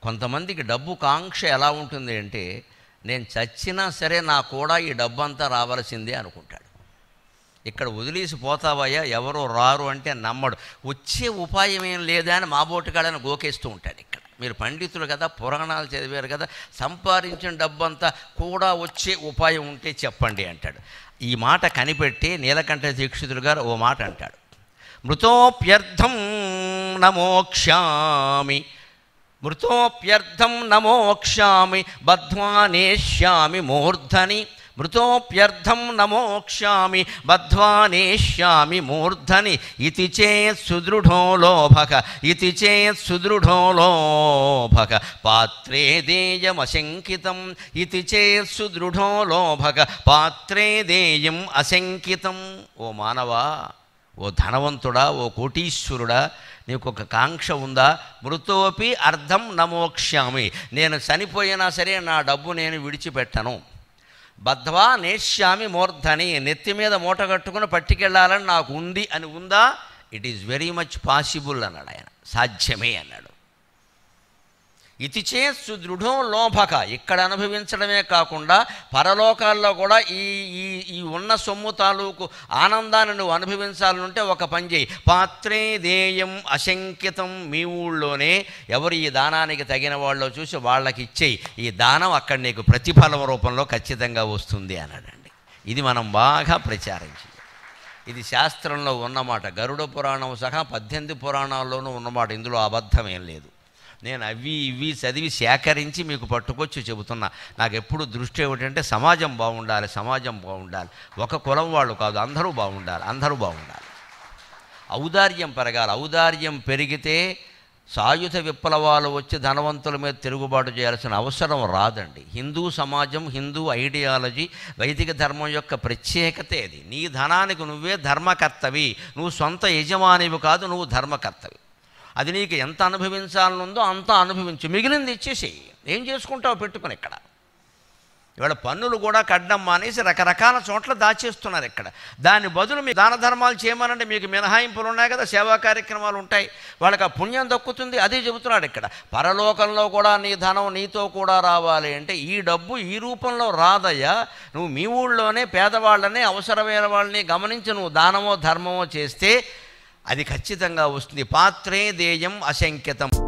కొంతమందికి డబ్బు కాంక్ష ఎలా ఉంటుంది అంటే నేను చచ్చినా సరే నా కూడా ఈ డబ్బు అంతా రావాల్సిందే అనుకుంటాడు ఇక్కడ వదిలేసి పోతావయ్యా ఎవరో రారు అంటే నమ్మడు వచ్చే ఉపాయం ఏం లేదా అని మా బోటుగాడని గోకేస్తూ ఉంటాడు ఇక్కడ మీరు పండితులు కదా పురాణాలు చదివారు కదా సంపాదించిన డబ్బంతా కూడా వచ్చే ఉపాయం ఉంటే చెప్పండి అంటాడు ఈ మాట కనిపెట్టి నీలకంఠ దీక్షితులు గారు ఓ మాట అంటాడు మృతోప్యర్థం నమోక్షామి మృతోప్యర్థం నమోక్షామి బధ్వానేష్యామి మూర్ధని మృతోప్యర్థం నమోక్షామి బధ్వానేష్యామి మూర్ధని ఇతి చేత్ సుదృఢో లోభక ఇతి చేత్ సుదృఢో లోభక పాత్రే దేయమశంకితం ఇతి చేత్ సుదృఢో లోభక పాత్రే దేయం అశంకితం ఓ మానవా ఓ ధనవంతుడా ఓ కోటీశ్వరుడా నీకు ఒక కాంక్ష ఉందా మృతోపి అర్థం నమోక్ష్యామి నేను చనిపోయినా సరే నా డబ్బు నేను విడిచిపెట్టను బద్ధ్వా నేష్యామి మూర్ధని నెత్తి మీద మూట కట్టుకుని పట్టుకెళ్ళాలని నాకు ఉంది అని ఉందా it is very much possible అన్నాడు ఆయన సాధ్యమే అన్నాడు ఇతి చే సుదృఢం లోభక ఇక్కడ అనుభవించడమే కాకుండా పరలోకాల్లో కూడా ఈ ఈ ఈ ఉన్న సొమ్ము తాలూకు ఆనందాన్ని నువ్వు అనుభవించాలంటే ఒక పని చేయి పాత్రే దేయం అశంకితం మీ ఊళ్ళోనే ఎవరు ఈ దానానికి తగిన వాళ్ళో చూసి వాళ్ళకి ఇచ్చేయి ఈ దానం అక్కడ నీకు ప్రతిఫలం రూపంలో ఖచ్చితంగా వస్తుంది అన్నాడండి ఇది మనం బాగా ప్రచారం చేయాలి ఇది శాస్త్రంలో ఉన్నమాట గరుడ పురాణం సహా పద్దెనిమిది పురాణాల్లోనూ ఉన్నమాట ఇందులో అబద్ధం ఏం లేదు నేను అవి ఇవి చదివి సేకరించి మీకు పట్టుకొచ్చి చెబుతున్నా నాకు ఎప్పుడు దృష్టి ఏమిటంటే సమాజం బాగుండాలి సమాజం బాగుండాలి ఒక కులం వాళ్ళు కాదు అందరూ బాగుండాలి అందరూ బాగుండాలి ఔదార్యం పెరగాలి ఔదార్యం పెరిగితే సాయుధ విప్లవాలు వచ్చి ధనవంతుల మీద తిరుగుబాటు చేయాల్సిన అవసరం రాదండి హిందూ సమాజం హిందూ ఐడియాలజీ వైదిక ధర్మం యొక్క ప్రత్యేకతే అది నీ ధనానికి నువ్వే ధర్మకర్తవి నువ్వు సొంత యజమానివి కాదు నువ్వు ధర్మకర్తవి అది నీకు ఎంత అనుభవించాలనుందో అంత అనుభవించు మిగిలింది ఇచ్చేసేయి ఏం చేసుకుంటావు పెట్టుకుని ఇక్కడ ఇవాళ పన్నులు కూడా కడ్డం మానేసి రకరకాల చోట్ల దాచేస్తున్నారు ఇక్కడ దాని బదులు మీ దాన ధర్మాలు చేయమనంటే మీకు మినహాయింపులు ఉన్నాయి కదా సేవా కార్యక్రమాలు ఉంటాయి వాళ్ళకి ఆ పుణ్యం దక్కుతుంది అదే చెబుతున్నాడు ఇక్కడ పరలోకంలో కూడా నీ ధనం నీతో కూడా రావాలి అంటే ఈ డబ్బు ఈ రూపంలో రాదయ్యా నువ్వు మీ ఊళ్ళోనే పేదవాళ్ళని అవసరమైన వాళ్ళని గమనించి నువ్వు దానమో ధర్మమో చేస్తే అది ఖచ్చితంగా వస్తుంది పాత్రే దేయం అశంకితం